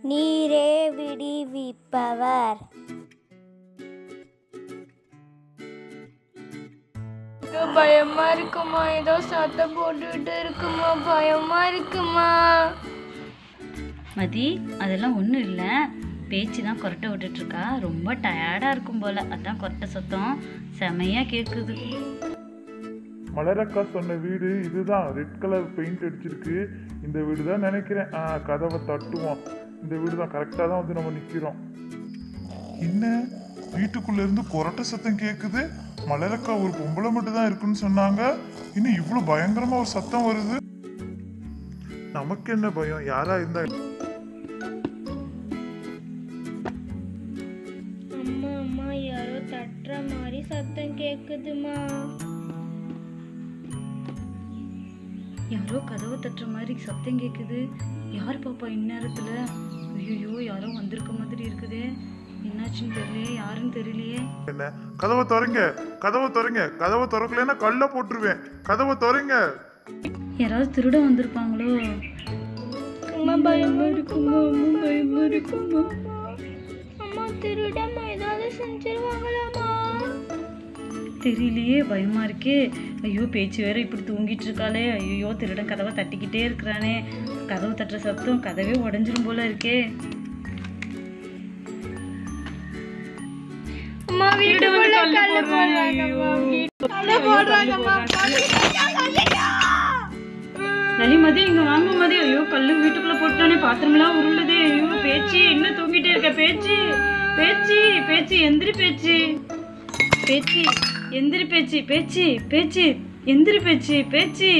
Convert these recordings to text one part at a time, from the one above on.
நீரே விடுவிப்பவர் ஐயோ, பயமா இருக்குமா ஏதோ சத்தம் போட்டுட்டு இருக்குமா பயமா இருக்குமா மதி அதெல்லாம் ஒன்றும் இல்லை பேச்சு தான் கொரட்டை விட்டுட்டு இருக்கா ரொம்ப டயர்டாக இருக்கும் போல அதான் கொரட்டை சத்தம் செமையாக கேட்குது மலரக்கா சொன்ன வீடு இதுதான் ரெட் கலர் பெயிண்ட் அடிச்சிருக்கு இந்த வீடு தான் நினைக்கிறேன் ஆ கதவை தட்டுவோம் இந்த வீடு தான் கரெக்டாக தான் வந்து நம்ம நிற்கிறோம் என்ன வீட்டுக்குள்ள இருந்து கொரட்டை சத்தம் கேட்குது மலரக்கா ஒரு பொம்பளை மட்டும் தான் இருக்குன்னு சொன்னாங்க இன்னும் இவ்வளோ பயங்கரமா ஒரு சத்தம் வருது நமக்கு என்ன பயம் யாரா இருந்தா அம்மா அம்மா யாரோ தட்டுற மாதிரி சத்தம் கேக்குதுமா யாரோ கதவை தட்டுற மாதிரி சத்தம் கேட்குது யார் பாப்பா இந்நேரத்தில் ஐயோ யாரோ வந்திருக்க மாதிரி இருக்குதே என்னாச்சுன்னு தெரியலையே யாருன்னு தெரியலையே என்ன கதவை திறங்க கதவை திறங்க கதவை திறக்கலைன்னா கல்ல போட்டுருவேன் கதவை திறங்க யாராவது திருட வந்திருப்பாங்களோ அம்மா பயமா இருக்குமா அம்மா பயமா இருக்குமா அம்மா திருடம்மா ஏதாவது செஞ்சிருவாங்களாமா தெரியலையே பயமா இருக்கே ஐயோ பேச்சு வேற இப்படி தூங்கிட்டு இருக்காளே ஐயோ திருடன் கதவை தட்டிக்கிட்டே இருக்கிறானே கதவு தட்டுற சத்தம் கதவே உடஞ்சிரும் போல இருக்கே அம்மா வீட்டுக்குள்ள கல்லு போடுறாங்கம்மா கல்லு போடுறாங்கம்மா லலி மதி இங்க வாங்க மதி ஐயோ கல்லு வீட்டுக்குள்ள போட்டானே பாத்திரம்லாம் உருளுதே ஐயோ பேச்சு என்ன தூங்கிட்டே இருக்க பேச்சு பேச்சு பேச்சு எந்திரி பேச்சு பேச்சு எந்திரி பேச்சு பேச்சு பேச்சு எந்திரி பேச்சு பேச்சு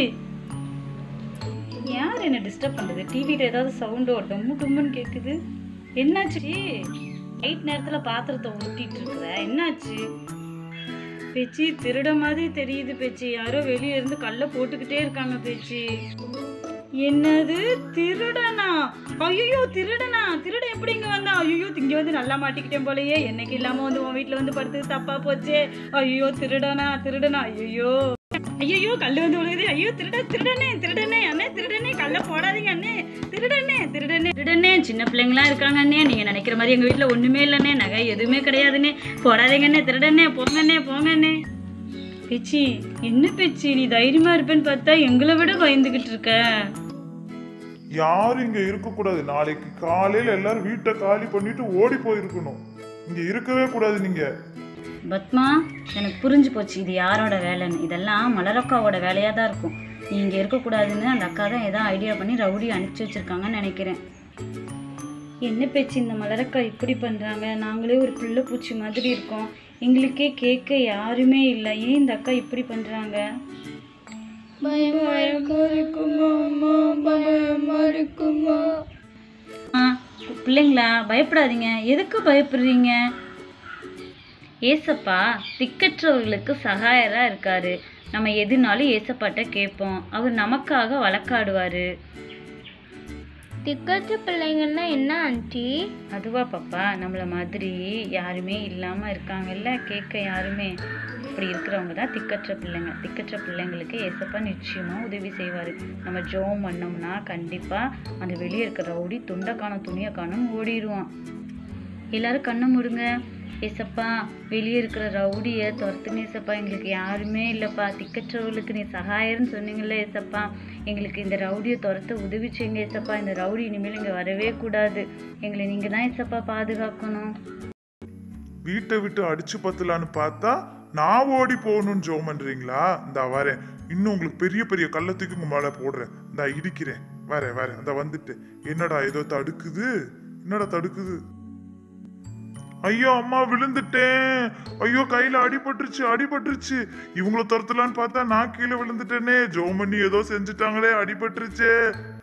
யார் என்ன டிஸ்டர்ப் பண்றது டிவியில ஏதாவது சவுண்டோ டம்மு டம்முன்னு கேக்குது என்னாச்சு நைட் நேரத்துல பாத்திரத்தை ஊட்டிட்டு இருக்கிற என்னாச்சு பேச்சு திருட மாதிரி தெரியுது பேச்சு யாரோ வெளியே இருந்து கல்ல போட்டுக்கிட்டே இருக்காங்க பேச்சு என்னது திருடனா ஐயோ திருடனா திருட எப்படி இங்க வந்தா ஐயோ இங்க வந்து நல்லா மாட்டிக்கிட்டேன் போலயே என்னைக்கு இல்லாம வந்து உன் வீட்டுல வந்து படுத்து தப்பா போச்சே ஐயோ திருடனா திருடனா ஐயோ ஐயோ கல்லு வந்து விழுகுது ஐயோ திருட திருடனே திருடனே அண்ணே திருடனே கல்ல போடாதீங்க அண்ணே திருடனே திருடனே திருடனே சின்ன பிள்ளைங்களா இருக்காங்க அண்ணே நீங்க நினைக்கிற மாதிரி எங்க வீட்டுல ஒண்ணுமே இல்லைண்ணே நகை எதுவுமே கிடையாதுண்ணே போடாதீங்கண்ணே திருடனே போங்கண்ணே போங்கண்ணே பேச்சி என்ன பேச்சி நீ தைரியமா இருப்பேன்னு பார்த்தா எங்களை விட பயந்துகிட்டு இருக்க யாரும் இங்க இருக்கக்கூடாது நாளைக்கு காலையில எல்லாரும் வீட்டை காலி பண்ணிட்டு ஓடி போயிருக்கணும் இங்க இருக்கவே கூடாது நீங்க பத்மா எனக்கு புரிஞ்சு போச்சு இது யாரோட வேலைன்னு இதெல்லாம் மலரக்காவோட வேலையாக தான் இருக்கும் நீ இங்கே இருக்கக்கூடாதுன்னு அந்த அக்கா தான் ஏதோ ஐடியா பண்ணி ரவுடி அனுப்பிச்சி வச்சிருக்காங்கன்னு நினைக்கிறேன் என்ன பேச்சு இந்த மலரக்கா இப்படி பண்ணுறாங்க நாங்களே ஒரு பிள்ளை பூச்சி மாதிரி இருக்கோம் எங்களுக்கே கேட்க யாருமே இல்லை ஏன் இந்த அக்கா இப்படி பண்ணுறாங்க பயமா இருக்குமா அம்மா பயமா இருக்குமா ஆ பிள்ளைங்களா பயப்படாதீங்க எதுக்கு பயப்படுறீங்க ஏசப்பா திக்கற்றவர்களுக்கு சகாயராக இருக்காரு நம்ம எதுனாலும் ஏசப்பாட்ட கேட்போம் அவர் நமக்காக வழக்காடுவார் திக்கத்து பிள்ளைங்கன்னா என்ன ஆண்டி அதுவா பாப்பா நம்மள மாதிரி யாருமே இல்லாமல் இருக்காங்கல்ல கேட்க யாருமே இப்படி இருக்கிறவங்க தான் திக்கற்ற பிள்ளைங்க திக்கற்ற பிள்ளைங்களுக்கு ஏசப்பா நிச்சயமாக உதவி செய்வார் நம்ம ஜோம் பண்ணோம்னா கண்டிப்பாக அந்த வெளியே இருக்கிற ரவுடி துண்டை காணும் துணியை காணும் ஓடிடுவான் எல்லாரும் கண்ணை மூடுங்க ஏசப்பா வெளியே இருக்கிற ரவுடியை துரத்துங்க ஏசப்பா எங்களுக்கு யாருமே இல்லைப்பா திக்கற்றவர்களுக்கு நீ சகாயர்னு சொன்னீங்கல்ல ஏசப்பா எங்களுக்கு இந்த ரவுடியை துரத்த உதவி செய்யுங்க ஏசப்பா இந்த ரவுடி இனிமேல் இங்கே வரவே கூடாது எங்களை நீங்கள் தான் ஏசப்பா பாதுகாக்கணும் வீட்டை விட்டு அடிச்சு பத்தலான்னு பார்த்தா நான் ஓடி போகணும்னு ஜோம் பண்றீங்களா இந்த வரேன் இன்னும் உங்களுக்கு பெரிய பெரிய கள்ளத்துக்கு உங்க மேல போடுறேன் இந்த இடிக்கிறேன் வரேன் வரேன் அந்த வந்துட்டு என்னடா ஏதோ தடுக்குது என்னடா தடுக்குது ஐயோ அம்மா விழுந்துட்டேன் ஐயோ கையில அடிபட்டுருச்சு அடிபட்டுருச்சு இவங்கள துரத்தலான்னு பார்த்தா நான் கீழே விழுந்துட்டேனே ஜோம் பண்ணி ஏதோ செஞ்சுட்டாங்களே அடிபட்டுருச்சே